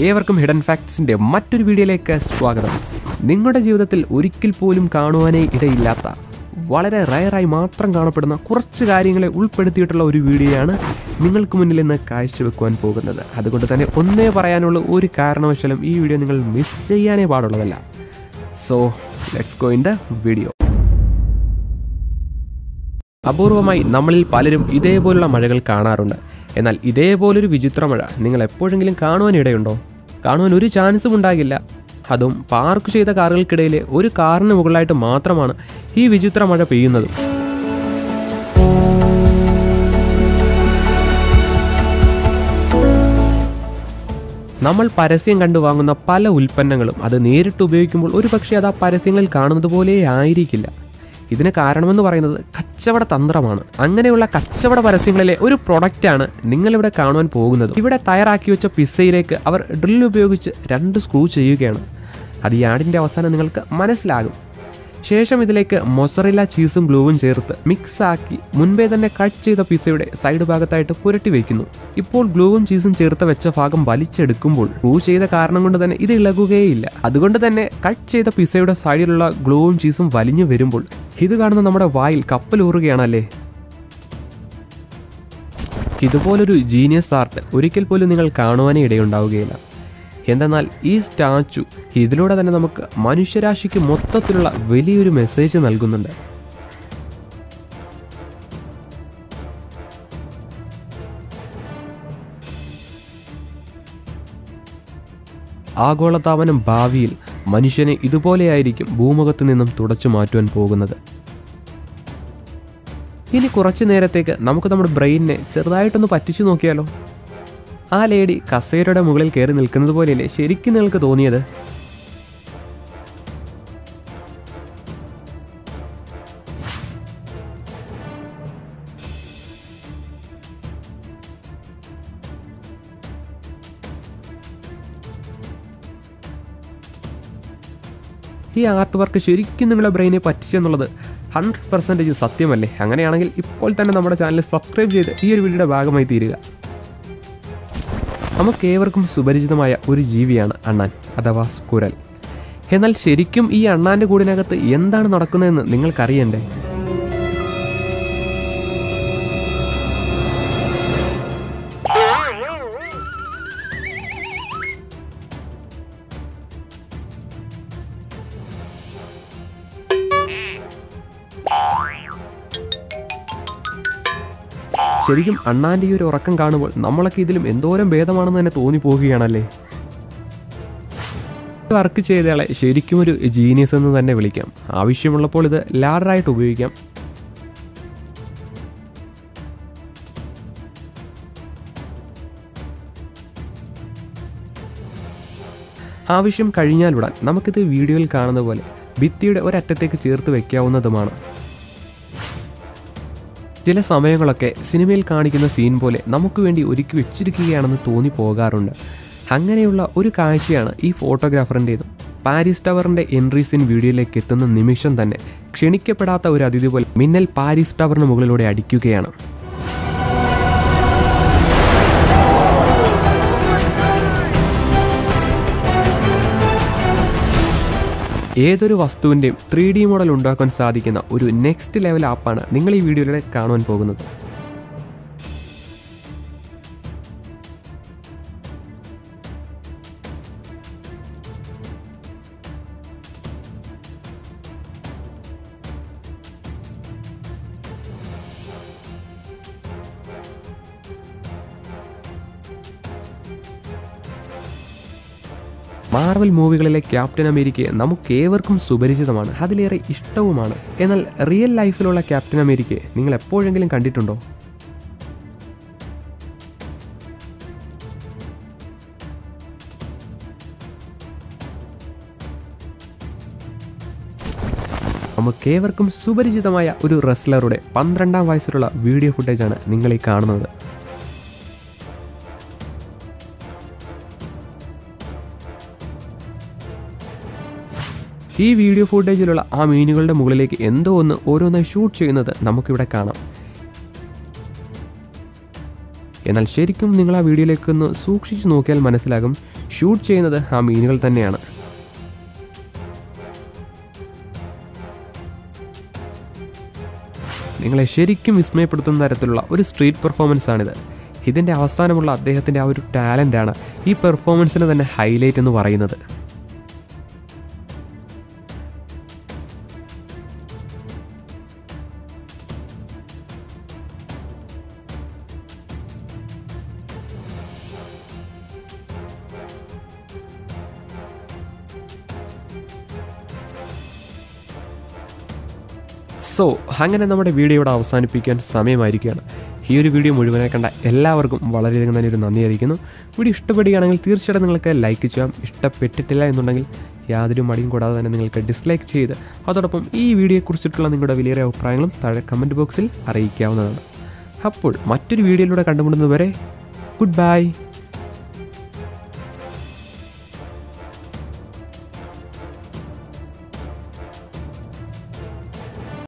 ഏവർക്കും ഹിഡൻ ഫാക്ട്സിൻ്റെ മറ്റൊരു വീഡിയോയിലേക്ക് സ്വാഗതം നിങ്ങളുടെ ജീവിതത്തിൽ ഒരിക്കൽ പോലും കാണുവാനേ ഇടയില്ലാത്ത വളരെ റയറായി മാത്രം കാണപ്പെടുന്ന കുറച്ച് കാര്യങ്ങളെ ഉൾപ്പെടുത്തിയിട്ടുള്ള ഒരു വീഡിയോയാണ് നിങ്ങൾക്ക് മുന്നിൽ ഇന്ന് കാഴ്ചവെക്കുവാൻ പോകുന്നത് അതുകൊണ്ട് തന്നെ ഒന്നേ പറയാനുള്ള ഒരു കാരണവശാലും ഈ വീഡിയോ നിങ്ങൾ മിസ് ചെയ്യാനേ പാടുള്ളതല്ല so let's go in the video അപൂർവമായി നമ്മളിൽ പലരും ഇതേപോലുള്ള മഴകൾ കാണാറുണ്ട് എന്നാൽ ഇതേപോലൊരു വിചിത്ര മഴ നിങ്ങൾ എപ്പോഴെങ്കിലും കാണുവാൻ ഇടയുണ്ടോ കാണുവാൻ ഒരു ചാൻസും ഉണ്ടാകില്ല അതും പാർക്ക് ചെയ്ത കാറുകൾക്കിടയിലെ ഒരു കാറിന് മുകളിലായിട്ട് മാത്രമാണ് ഈ വിചിത്ര മഴ പെയ്യുന്നത് നമ്മൾ പരസ്യം കണ്ടു വാങ്ങുന്ന പല ഉൽപ്പന്നങ്ങളും അത് നേരിട്ട് ഉപയോഗിക്കുമ്പോൾ ഒരു പക്ഷേ അത് ആ പരസ്യങ്ങളിൽ കാണുന്നത് പോലെ ആയിരിക്കില്ല ഇതിന് കാരണമെന്ന് പറയുന്നത് കച്ചവട തന്ത്രമാണ് അങ്ങനെയുള്ള കച്ചവട പരസ്യങ്ങളിലെ ഒരു പ്രൊഡക്റ്റാണ് നിങ്ങളിവിടെ കാണുവാൻ പോകുന്നത് ഇവിടെ തയ്യാറാക്കി വെച്ച പിസ്സയിലേക്ക് അവർ ഡ്രിൽ ഉപയോഗിച്ച് രണ്ട് സ്ക്രൂ ചെയ്യുകയാണ് അത് ഈ ആടിൻ്റെ അവസാനം നിങ്ങൾക്ക് മനസ്സിലാകും ശേഷം ഇതിലേക്ക് മൊസറില്ല ചീസും ഗ്ലൂവും ചേർത്ത് മിക്സ് ആക്കി മുൻപേ തന്നെ കട്ട് ചെയ്ത പിസയുടെ സൈഡ് ഭാഗത്തായിട്ട് പുരട്ടി വയ്ക്കുന്നു ഇപ്പോൾ ഗ്ലൂവും ചീസും ചേർത്ത് വെച്ച ഭാഗം വലിച്ചെടുക്കുമ്പോൾ ഗ്ലൂ ചെയ്ത കാരണം കൊണ്ട് തന്നെ ഇത് ഇളകുകയില്ല അതുകൊണ്ട് തന്നെ കട്ട് ചെയ്ത പിസയുടെ സൈഡിലുള്ള ഗ്ലൂവും ചീസും വലിഞ്ഞു വരുമ്പോൾ ഇത് കാണുന്ന നമ്മുടെ വായിൽ കപ്പലൂറുകയാണല്ലേ ഇതുപോലൊരു ജീനിയസ് ആർട്ട് ഒരിക്കൽ പോലും നിങ്ങൾ കാണുവാനേ ഇടയുണ്ടാവുകയില്ല എന്തെന്നാൽ ഈ സ്റ്റാച്ചു ഇതിലൂടെ തന്നെ നമുക്ക് മനുഷ്യരാശിക്ക് മൊത്തത്തിലുള്ള വലിയൊരു മെസ്സേജ് നൽകുന്നുണ്ട് ആഗോളതാപനം ഭാവിയിൽ മനുഷ്യനെ ഇതുപോലെയായിരിക്കും ഭൂമുഖത്ത് നിന്നും തുടച്ചു മാറ്റുവാൻ പോകുന്നത് ഇനി കുറച്ചു നേരത്തേക്ക് നമുക്ക് നമ്മുടെ ബ്രെയിനിനെ ചെറുതായിട്ടൊന്ന് പറ്റിച്ചു നോക്കിയാലോ ആ ലേഡി കസേരയുടെ മുകളിൽ കയറി നിൽക്കുന്നത് പോലെയല്ലേ ശരിക്കും നിങ്ങൾക്ക് തോന്നിയത് ഈ ആർട്ട് വർക്ക് ശരിക്കും നിങ്ങളെ ബ്രെയിനെ പറ്റിച്ചെന്നുള്ളത് ഹൺഡ്രഡ് പെർസെൻറ്റേജ് സത്യമല്ലേ അങ്ങനെയാണെങ്കിൽ ഇപ്പോൾ തന്നെ നമ്മുടെ ചാനൽ സബ്സ്ക്രൈബ് ചെയ്ത് ഈ ഒരു വീഡിയോയുടെ ഭാഗമായി തീരുക നമുക്കേവർക്കും സുപരിചിതമായ ഒരു ജീവിയാണ് അണ്ണാൻ അഥവാ സ്കുരൽ എന്നാൽ ശരിക്കും ഈ അണ്ണാൻ്റെ കൂടിനകത്ത് എന്താണ് നടക്കുന്നതെന്ന് നിങ്ങൾക്കറിയണ്ടേ ശരിക്കും അണ്ണാൻ്റെ ഈ ഒരു ഉറക്കം കാണുമ്പോൾ നമ്മളൊക്കെ ഇതിലും എന്തോരം ഭേദമാണെന്ന് തന്നെ തോന്നിപ്പോവുകയാണല്ലേ വർക്ക് ചെയ്തയാളെ ശരിക്കും ഒരു ജീനിയസ് എന്ന് തന്നെ വിളിക്കാം ആവശ്യമുള്ളപ്പോൾ ഇത് ലാഡറായിട്ട് ഉപയോഗിക്കാം ആവശ്യം കഴിഞ്ഞാലുടൻ നമുക്കിത് വീഡിയോയിൽ കാണുന്ന പോലെ ഭിത്തിയുടെ ഒരറ്റത്തേക്ക് ചേർത്ത് വെക്കാവുന്നതുമാണ് ചില സമയങ്ങളൊക്കെ സിനിമയിൽ കാണിക്കുന്ന സീൻ പോലെ നമുക്ക് വേണ്ടി ഒരുക്കി വെച്ചിരിക്കുകയാണെന്ന് തോന്നി പോകാറുണ്ട് അങ്ങനെയുള്ള ഒരു കാഴ്ചയാണ് ഈ ഫോട്ടോഗ്രാഫറിൻ്റേതും പാരീസ് ടവറിൻ്റെ എൻട്രി സീൻ വീഡിയോയിലേക്ക് എത്തുന്ന നിമിഷം തന്നെ ക്ഷണിക്കപ്പെടാത്ത ഒരു അതിഥി പോലെ മിന്നൽ പാരീസ് ടവറിന് മുകളിലൂടെ അടിക്കുകയാണ് ഏതൊരു വസ്തുവിൻ്റെയും ത്രീ ഡി മോഡൽ ഉണ്ടാക്കാൻ സാധിക്കുന്ന ഒരു നെക്സ്റ്റ് ലെവൽ ആപ്പാണ് നിങ്ങൾ ഈ വീഡിയോയിലൂടെ കാണുവാൻ പോകുന്നത് മാർവൽ മൂവികളിലെ ക്യാപ്റ്റൻ അമേരിക്കയെ നമുക്കേവർക്കും സുപരിചിതമാണ് അതിലേറെ ഇഷ്ടവുമാണ് എന്നാൽ റിയൽ ലൈഫിലുള്ള ക്യാപ്റ്റൻ അമേരിക്കയെ നിങ്ങൾ എപ്പോഴെങ്കിലും കണ്ടിട്ടുണ്ടോ നമുക്കേവർക്കും സുപരിചിതമായ ഒരു റെസ്ലറുടെ പന്ത്രണ്ടാം വയസ്സിലുള്ള വീഡിയോ ഫുട്ടേജാണ് നിങ്ങൾ ഈ കാണുന്നത് ഈ വീഡിയോ ഫുട്ടേജിലുള്ള ആ മീനുകളുടെ മുകളിലേക്ക് എന്തോ ഒന്ന് ഓരോന്നായി ഷൂട്ട് ചെയ്യുന്നത് നമുക്കിവിടെ കാണാം എന്നാൽ ശരിക്കും നിങ്ങൾ ആ വീഡിയോയിലേക്ക് ഒന്ന് സൂക്ഷിച്ചു നോക്കിയാൽ മനസ്സിലാകും ഷൂട്ട് ചെയ്യുന്നത് ആ മീനുകൾ തന്നെയാണ് നിങ്ങളെ ശരിക്കും വിസ്മയപ്പെടുത്തുന്ന തരത്തിലുള്ള ഒരു സ്ട്രീറ്റ് പെർഫോമൻസ് ആണിത് ഇതിൻ്റെ അവസാനമുള്ള അദ്ദേഹത്തിൻ്റെ ആ ഒരു ടാലൻ്റാണ് ഈ പെർഫോമൻസിന് തന്നെ ഹൈലൈറ്റ് എന്ന് പറയുന്നത് സോ അങ്ങനെ നമ്മുടെ വീഡിയോ ഇവിടെ അവസാനിപ്പിക്കാൻ സമയമായിരിക്കുകയാണ് ഈ ഒരു വീഡിയോ മുഴുവനായി കണ്ട എല്ലാവർക്കും വളരെയധികം തന്നെ ഒരു നന്ദി അറിയിക്കുന്നു വീഡിയോ ഇഷ്ടപ്പെടുകയാണെങ്കിൽ തീർച്ചയായിട്ടും നിങ്ങൾക്ക് ലൈക്ക് ചെയ്യാം ഇഷ്ടപ്പെട്ടിട്ടില്ല എന്നുണ്ടെങ്കിൽ യാതൊരു മടിയും കൂടാതെ തന്നെ നിങ്ങൾക്ക് ഡിസ്ലൈക്ക് ചെയ്ത് അതോടൊപ്പം ഈ വീഡിയോയെക്കുറിച്ചിട്ടുള്ള നിങ്ങളുടെ വലിയ അഭിപ്രായങ്ങളും താഴെ കമൻറ്റ് ബോക്സിൽ അറിയിക്കാവുന്നതാണ് അപ്പോൾ മറ്റൊരു വീഡിയോയിലൂടെ കണ്ടുമുട്ടുന്നതുവരെ ഗുഡ് ബൈ